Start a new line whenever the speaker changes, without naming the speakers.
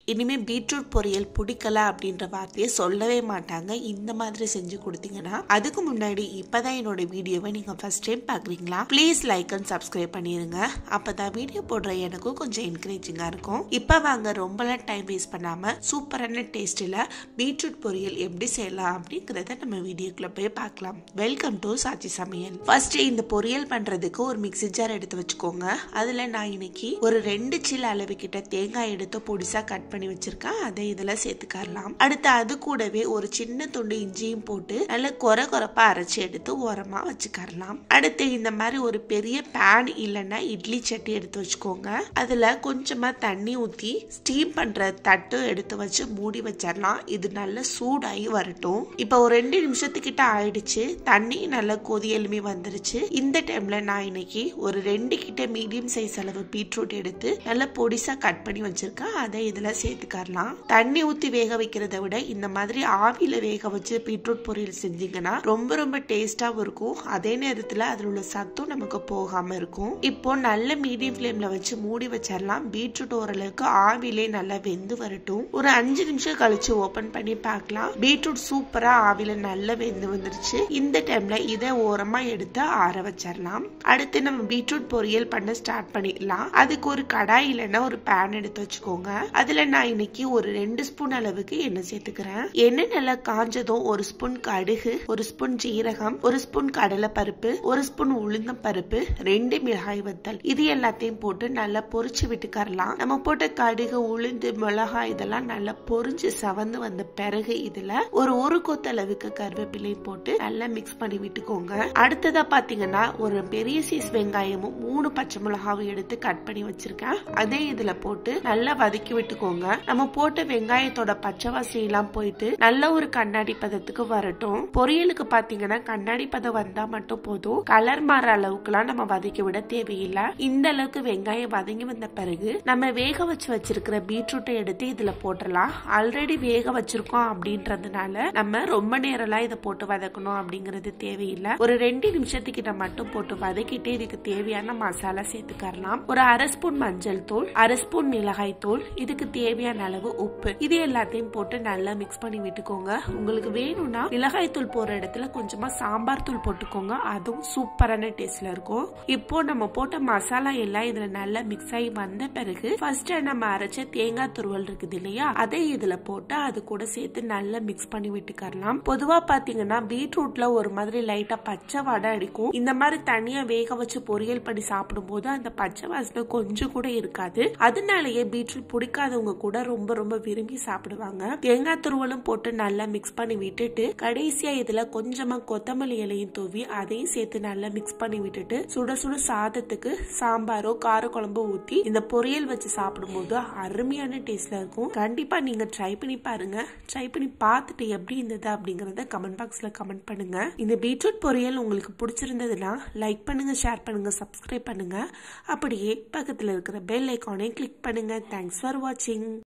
இனிமே பீட்ரூட் பொரியல் பிடிக்கல அப்படின்ற வார்த்தையை சொல்லவே மாட்டாங்க இந்த மாதிரி செஞ்சு கொடுத்தீங்கன்னா அதுக்கு முன்னாடி இப்பதான் என்னோட வீடியோவை நீங்க ஃபர்ஸ்ட் டைம் பாக்குறீங்களா ப்ளீஸ் லைக் அண்ட் சப்ஸ்கிரைப் பண்ணிருங்க அப்பதான் வீடியோ போடுற எனக்கும் கொஞ்சம் என்கரேஜிங்கா இருக்கும் இப்ப வாங்க ரொம்பலாம் டைம் வேஸ்ட் பண்ணாம சூப்பரான டேஸ்ட்ல பீட்ரூட் பொரியல் எப்படி செய்யலாம் அப்படிங்கறத நம்ம வீடியோக்குள்ள போய் பார்க்கலாம் வெல்கம் டு சாச்சி சமையல் ஃபர்ஸ்ட் இந்த பொரியல் பண்றதுக்கு ஒரு மிக்ஸி ஜார் எடுத்து வச்சுக்கோங்க அதுல நான் இன்னைக்கு ஒரு ரெண்டு சில் அளவு கிட்ட தேங்காய் எடுத்து பொடிசா கட் பண்ணி வச்சிருக்கேன் அதை இதுல சேர்த்துக்கலாம் அடுத்து அது கூடவே ஒரு சின்ன துண்டு இஞ்சியும் போட்டு நல்ல கொர கொரப்பா அரைச்சி எடுத்து ஓரமா வச்சுக்கலாம் அடுத்து இந்த மாதிரி ஒரு பெரிய பேன் இல்லைன்னா இட்லி சட்டி எடுத்து வச்சுக்கோங்க அதுல கொஞ்சமா தண்ணி ஊத்தி ஸ்டீம் பண்ற தட்டு எடுத்து வச்சு மூடி வச்சிடலாம் இது நல்ல சூடாகி வரட்டும் இப்போ ஒரு ரெண்டு நிமிஷத்துக்கிட்ட ஆயிடுச்சு தண்ணி நல்லா கொதி எலுமி வந்துருச்சு இந்த டைம்ல நான் இன்னைக்கு ஒரு ரெண்டு கிட்ட மீடியம் சைஸ் அளவு பீட்ரூட் எடுத்து நல்லா பொடிசா கட் பண்ணி வச்சிருக்கேன் அதை இதுல சேர்த்துக்கலாம் தண்ணி ஊத்தி வேக வைக்கிறத விட இந்த மாதிரி ஆவியில வேக வச்சு பீட்ரூட் பொரியல் செஞ்சீங்கன்னா ரொம்ப ரொம்ப டேஸ்டாவும் இருக்கும் அதே நேரத்துல அதுல உள்ள சத்தும் நமக்கு போகாம இருக்கும் இப்போ நல்ல மீடியம் ஃப்ளேம்ல வச்சு மூடி வச்சிடலாம் பீட்ரூட் ஓரளவுக்கு ஆவிலே நல்லா வெந்து வரட்டும் ஒரு அஞ்சு நிமிஷம் கழிச்சு ஓபன் பண்ணி பார்க்கலாம் பீட்ரூட் சூப்பரா ஆவில நல்லா வெந்து வந்துருச்சு இந்த டைம்ல இதை ஓரமா எடுத்து ஆற வச்சிடலாம் அடுத்து நம்ம பீட்ரூட் பொரியல் பண்ண ஸ்டார்ட் பண்ணிடலாம் அதுக்கு ஒரு கடாய் இல்லைன்னா ஒரு பேன் எடுத்து வச்சுக்கோங்க அதுல நான் இன்னைக்கு ஒரு ரெண்டு ஸ்பூன் அளவுக்கு எண்ணெய் சேர்த்துக்கிறேன் எண்ணெய் நல்லா காஞ்சதும் ஒரு ஸ்பூன் கடுகு ஒரு ஸ்பூன் ஜீரகம் ஒரு ஸ்பூன் கடலை பருப்பு ஒரு ஸ்பூன் உளுந்தம் பருப்பு ரெண்டு மிளகாய் வத்தல் இது எல்லாத்தையும் போட்டு நல்லா பொரிச்சு விட்டுக்கரலாம் நம்ம போட்ட கடுகு உளுந்து மிளகாய் இதெல்லாம் நல்லா பொரிஞ்சு சவந்து வந்த பிறகு இதுல ஒரு ஒரு கொத்த அளவுக்கு கருவேப்பிலை போட்டு நல்லா மிக்ஸ் பண்ணி விட்டுக்கோங்க அடுத்ததா பாத்தீங்கன்னா ஒரு பெரிய சைஸ் வெங்காயமும் மூணு பச்சை மிளகாவும் எடுத்து கட் பண்ணி வச்சிருக்கேன் அதே இதுல போட்டு நல்லா வதக்கி விட்டுக்கோங்க நம்ம போட்ட வெங்காயத்தோட பச்சை வாசி எல்லாம் போயிட்டு நல்ல ஒரு கண்ணாடி பதத்துக்கு வரட்டும் பொரியலுக்கு பாத்தீங்கன்னா கண்ணாடி பதம் வந்தா மட்டும் போதும் கலர் மாற அளவுக்குலாம் நம்ம வதக்கி விட தேவையில்லை இந்த அளவுக்கு வெங்காயம் வதங்கி வந்த பிறகு நம்ம வேக வச்சு வச்சிருக்கிற பீட்ரூட்டை எடுத்து இதுல போட்டுடலாம் ஆல்ரெடி வேக வச்சிருக்கோம் அப்படின்றதுனால நம்ம ரொம்ப நேரம்லாம் இதை போட்டு வதக்கணும் அப்படிங்கிறது தேவையில்லை ஒரு ரெண்டு நிமிஷத்துக்கிட்ட மட்டும் போட்டு வதக்கிட்டு இதுக்கு தேவையான மசாலா சேர்த்துக்கரலாம் ஒரு அரை ஸ்பூன் மஞ்சள் தூள் அரை ஸ்பூன் மிளகாய் தூள் இதுக்கு தேவையான அளவு உப்பு இது எல்லாத்தையும் போட்டு நல்லா மிக்ஸ் பண்ணி விட்டுக்கோங்க உங்களுக்கு வேணும்னா மிளகாய் தூள் போற இடத்துல கொஞ்சமா சாம்பார் தூள் போட்டுக்கோங்க அதுவும் சூப்பரான டேஸ்ட்ல இருக்கும் இப்போ நம்ம போட்ட மசாலா எல்லாம் இதுல நல்லா மிக்ஸ் ஆகி வந்த பிறகு ஃபர்ஸ்ட் நம்ம அரைச்ச தேங்காய் துருவல் இருக்குது இல்லையா அதை இதுல போட்டு அது கூட சேர்த்து நல்லா மிக்ஸ் பண்ணி விட்டுக்கரலாம் பொதுவா பாத்தீங்கன்னா பீட்ரூட்ல ஒரு மாதிரி லைட்டா பச்சை வடை அடிக்கும் இந்த மாதிரி தனியா வேக வச்சு பொரியல் பண்ணி சாப்பிடும் போது அந்த பச்சை வாசனை கொஞ்சம் கூட இருக்காது அதனாலயே பீட்ரூட் பிடிக்காதவங்க கூட ரொம்ப ரொம்ப விரும்பி சாப்பிடுவாங்க தேங்காய் துருவலும் போட்டு நல்லா மிக்ஸ் பண்ணி விட்டுட்டு கடைசியா இதுல கொஞ்சமா கொத்தமல்லி இலையும் தூவி அதையும் சேர்த்து நல்லா மிக்ஸ் பண்ணி விட்டுட்டு சுட சுட சாதத்துக்கு சாம்பாரோ கார குழம்பு ஊத்தி இந்த பொரியல் வச்சு சாப்பிடும்போது அருமையான டேஸ்ட்ல இருக்கும் கண்டிப்பா நீங்க ட்ரை பண்ணி பாருங்க ட்ரை பண்ணி பார்த்துட்டு எப்படி இருந்தது அப்படிங்கறத கமெண்ட் பாக்ஸ்ல கமெண்ட் பண்ணுங்க இந்த பீட்ரூட் பொரியல் உங்களுக்கு பிடிச்சிருந்ததுன்னா லைக் பண்ணுங்க ஷேர் பண்ணுங்க சப்ஸ்கிரைப் பண்ணுங்க அப்படியே பக்கத்துல இருக்கிற பெல் ஐக்கானை கிளிக் பண்ணுங்க தேங்க்ஸ் ஃபார் வாட்சிங்